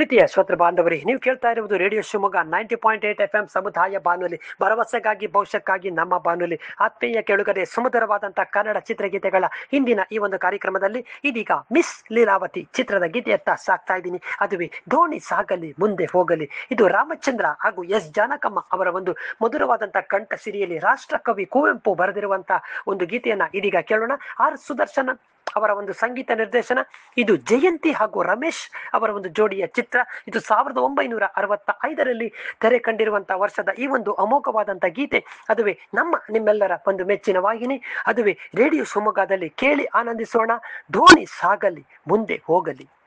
ಪ್ರೀತಿಯ ಶ್ರೋತೃ ಬಾಂಧವರೇ ನೀವು ಕೇಳ್ತಾ ಇರುವುದು radio Shivamogga ninety point eight F M ಸಮುದಾಯ ಬಾನುಲಿ ಭರವಸೆಗಾಗಿ ಭವಿಷ್ಯಕ್ಕಾಗಿ ನಮ್ಮ ಬಾನುಲಿ ಆತ್ಮೀಯ ಕೇಳುಗರೆ ಸುಮಧುರವಾದಂತಹ ಕನ್ನಡ ಚಿತ್ರಗೀತೆಗಳ ಇಂದಿನ ಈ ಒಂದು ಕಾರ್ಯಕ್ರಮದಲ್ಲಿ ಇದೀಗ ಮಿಸ್ ಲೀಲಾವತಿ ಚಿತ್ರದ ಗೀತೆಯತ್ತ ಸಾಕ್ತಾ ಇದ್ದೀನಿ ಅದುವೇ ದೋಣಿ ಸಾಗಲಿ ಮುಂದೆ ಹೋಗಲಿ ಇದು ರಾಮಚಂದ್ರ ಹಾಗೂ ಎಸ್ ಜಾನಕಮ್ಮ ಅವರ ಒಂದು ಮಧುರವಾದಂತಹ ಕಂಠ ಸಿರಿಯಲ್ಲಿ ರಾಷ್ಟ್ರಕವಿ ಕುವೆಂಪು ಬರೆದಿರುವಂತಹ ಒಂದು ಗೀತೆಯನ್ನ ಇದೀಗ ಕೇಳೋಣ ಆರ್ ಸುದರ್ಶನ ಅವರ ಒಂದು ಸಂಗೀತ ನಿರ್ದೇಶನ ಇದು ಜಯಂತಿ ಹಾಗೂ ರಮೇಶ್ ಅವರ ಒಂದು ಜೋಡಿಯ ಚಿತ್ರ ಇದು ಸಾವಿರದ ಒಂಬೈನೂರ ಅರವತ್ತ ಐದರಲ್ಲಿ ತೆರೆ ಕಂಡಿರುವಂತಹ ವರ್ಷದ ಈ ಒಂದು ಅಮೋಘವಾದಂತಹ ಗೀತೆ ಅದುವೇ ನಮ್ಮ ನಿಮ್ಮೆಲ್ಲರ ಒಂದು ಮೆಚ್ಚಿನ ವಾಹಿನಿ ಅದುವೇ ರೇಡಿಯೋ ಶಿವಮೊಗ್ಗದಲ್ಲಿ ಕೇಳಿ ಆನಂದಿಸೋಣ ಧೋಣಿ ಸಾಗಲಿ ಮುಂದೆ ಹೋಗಲಿ